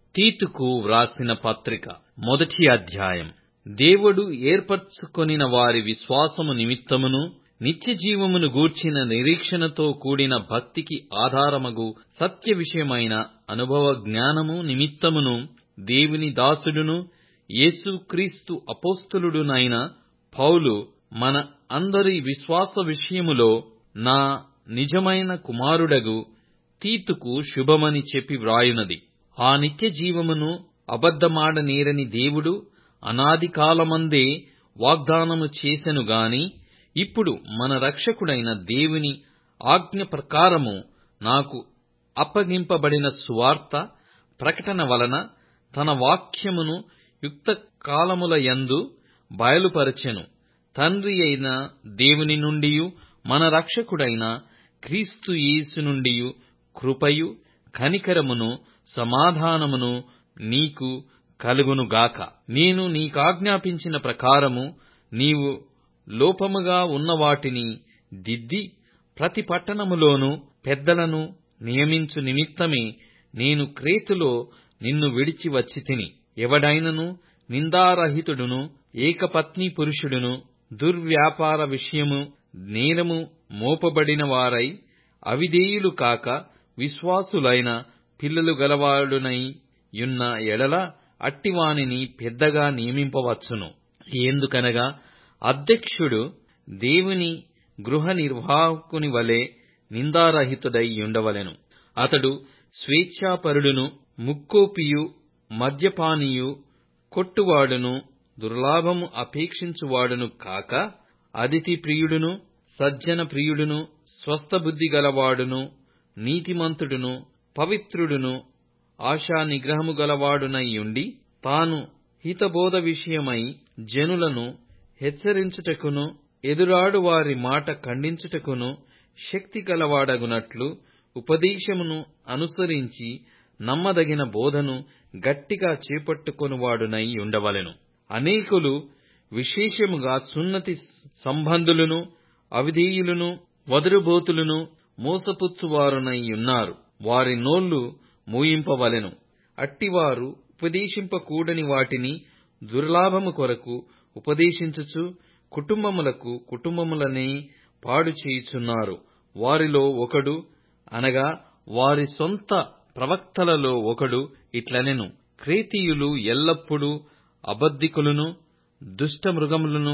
తీతుకు వ్రాసిన పత్రిక మొదటి అధ్యాయం దేవుడు ఏర్పరచుకొనిన వారి విశ్వాసము నిమిత్తమును నిత్య జీవమును గూర్చిన నిరీక్షణతో కూడిన భక్తికి ఆధారమగు సత్య విషయమైన అనుభవ జ్ఞానము నిమిత్తమును దేవుని దాసుడును యేసుక్రీస్తు అపోస్తలుడునైన పౌలు మన అందరి విశ్వాస విషయములో నా నిజమైన కుమారుడగు తీతుకు శుభమని చెప్పి వ్రాయునది ఆ నిత్య జీవమును అబద్ధమాడనేరని దేవుడు అనాది కాలమందే వాగ్దానము చేసెను గాని ఇప్పుడు మన రక్షకుడైన దేవుని ఆజ్ఞ ప్రకారము నాకు అప్పగింపబడిన సువార్త ప్రకటన వలన తన వాక్యమును యుక్త కాలములయందు బయలుపరచెను తండ్రి అయిన దేవుని నుండియు మన రక్షకుడైన క్రీస్తు యేసు నుండియు కృపయు కనికరమును సమాధానమును నీకు కలుగునుగాక నేను నీకాజ్ఞాపించిన ప్రకారము నీవు లోపముగా ఉన్న వాటిని దిద్ది ప్రతి పట్టణములోను పెద్దలను నియమించు నిమిత్తమే నేను క్రేతులో నిన్ను విడిచి వచ్చి తిని ఎవడైనను నిందారహితుడును ఏకపత్ని పురుషుడును దుర్వ్యాపార విషయము నేరము మోపబడిన వారై అవిధేయులు కాక విశ్వాసులైన పిల్లలు గలవాడునై యున్న ఎడల అట్టివానిని పెద్దగా నియమింపవచ్చును ఎందుకనగా అధ్యక్షుడు దేవుని గృహ నిర్వాహకుని వలె నిందారహితుడై ఉండవలెను అతడు స్వేచ్ఛాపరుడును ముక్కోపియు మద్యపానియు కొట్టువాడును దుర్లాభము అపేక్షించువాడును కాక అతిథి ప్రియుడును సజ్జన ప్రియుడును స్వస్థబుద్ధి గలవాడును నీతిమంతుడును పవిత్రుడును ఆశా నిగ్రహము గలవాడునయ్యుండి తాను హితబోధ విషయమై జనులను హెచ్చరించుటకును ఎదురాడు వారి మాట ఖండించుటకును శక్తి గలవాడగునట్లు ఉపదేశమును అనుసరించి నమ్మదగిన బోధను గట్టిగా చేపట్టుకొనువాడునై ఉండవలెను అనేకులు విశేషముగా సున్నతి సంబంధులను అవిధేయులను వదరుబోతులను మోసపుచ్చువారునై ఉన్నారు వారి నోళ్లు మూయింపవలెను అట్టివారు ఉపదేశింపకూడని వాటిని దుర్లాభము కొరకు ఉపదేశించుచు కుటుంబములకు కుటుంబములనే పాడు చేయుచున్నారు వారిలో ఒకడు అనగా వారి సొంత ప్రవక్తలలో ఒకడు ఇట్లనెను క్రేతీయులు ఎల్లప్పుడూ అబద్ధికులను దుష్టమృగములను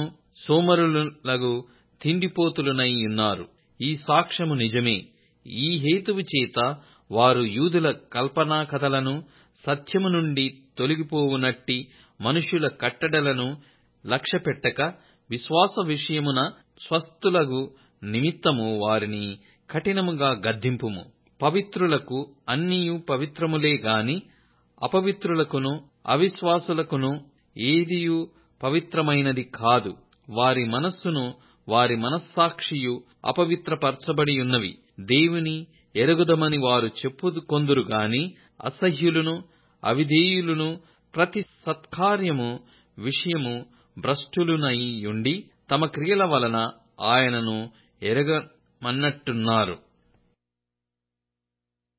సోమరులగు తిండిపోతులనై ఉన్నారు ఈ సాక్ష్యము నిజమే ఈ హేతువు చేత వారు యూదుల కల్పనా కథలను సత్యము నుండి తొలగిపోవునట్టి మనుషుల కట్టడలను లక్ష్యపెట్టక విశ్వాస విషయమున స్వస్థులగు నిమిత్తము వారిని కఠినముగా గద్దింపుము పవిత్రులకు అన్నియు పవిత్రములే గాని అపవిత్రులకును అవిశ్వాసులకును ఏదియు పవిత్రమైనది కాదు వారి మనస్సును వారి మనస్సాక్షియు అపవిత్రపరచబడి ఉన్నవి దేవుని ఎరుగుదమని వారు చెప్పుకొందురు గాని అసహ్యులను అవిధేయులను ప్రతి సత్కార్యము విషయము భ్రష్టులునై యుండి తమ క్రియల వలన ఆయనను ఎరగమన్నట్టున్నారు